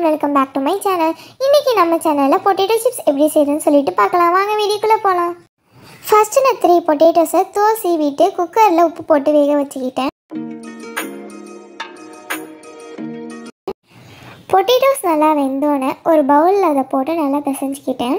and welcome back to my channel இன்றைக்கி நம்ம சேனலில் பொட்டேட்டோ சிப்ஸ் எப்படி செய்யறதுன்னு சொல்லிட்டு பார்க்கலாம் வாங்க வீடியோக்குள்ளே போகலாம் ஃபஸ்ட்டு நான் த்ரீ பொட்டேட்டோஸை தோல் சீவிட்டு குக்கரில் உப்பு போட்டு வேக வச்சுக்கிட்டேன் பொட்டேட்டோஸ் நல்லா வெந்தோடனே ஒரு பவுலில் அதை போட்டு நல்லா பிசைஞ்சிக்கிட்டேன்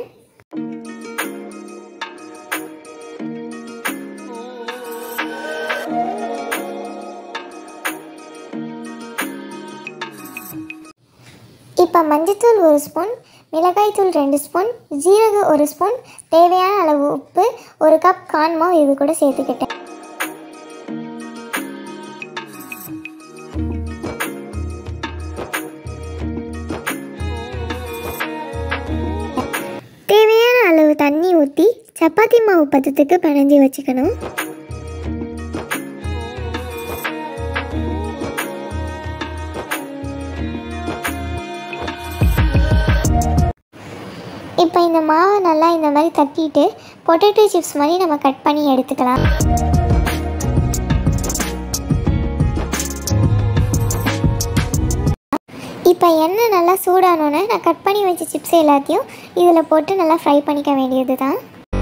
இப்போ மஞ்சத்தூள் ஒரு ஸ்பூன் மிளகாய்த்தூள் ரெண்டு ஸ்பூன் ஜீரகம் ஒரு ஸ்பூன் தேவையான அளவு உப்பு ஒரு கப் கான்மாவு இது கூட சேர்த்துக்கிட்டேன் தேவையான அளவு தண்ணி ஊற்றி சப்பாத்தி மாவு பதத்துக்கு பிணைஞ்சி வச்சுக்கணும் இப்போ இந்த மாவை நல்லா இந்த மாதிரி தட்டிட்டு பொட்டேட்டோ சிப்ஸ் மாதிரி நம்ம கட் பண்ணி எடுத்துக்கலாம் இப்போ எண்ணெய் நல்லா சூடானோன்னே நான் கட் பண்ணி வச்ச சிப்ஸ் எல்லாத்தையும் இதில் போட்டு நல்லா ஃப்ரை பண்ணிக்க வேண்டியது தான்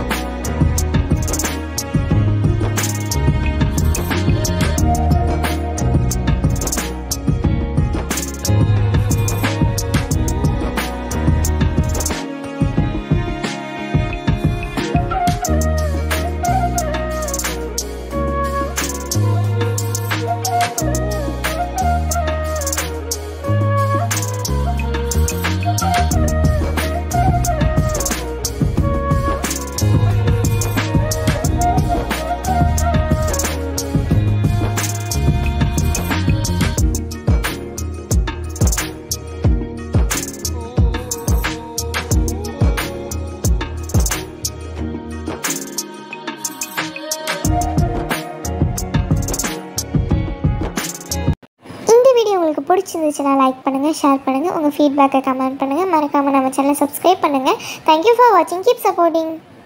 இந்த வீடியோ உங்களுக்கு பிடிச்சிருந்துச்சுன்னா லைக் பண்ணுங்கள் ஷேர் பண்ணுங்கள் உங்கள் ஃபீட்பேக்கை கமெண்ட் பண்ணுங்கள் மறக்காமல் நம்ம சேனலை சப்ஸ்கிரைப் பண்ணுங்கள் தேங்க்யூ ஃபார் வாட்சிங் கீப் சப்போர்ட்டிங்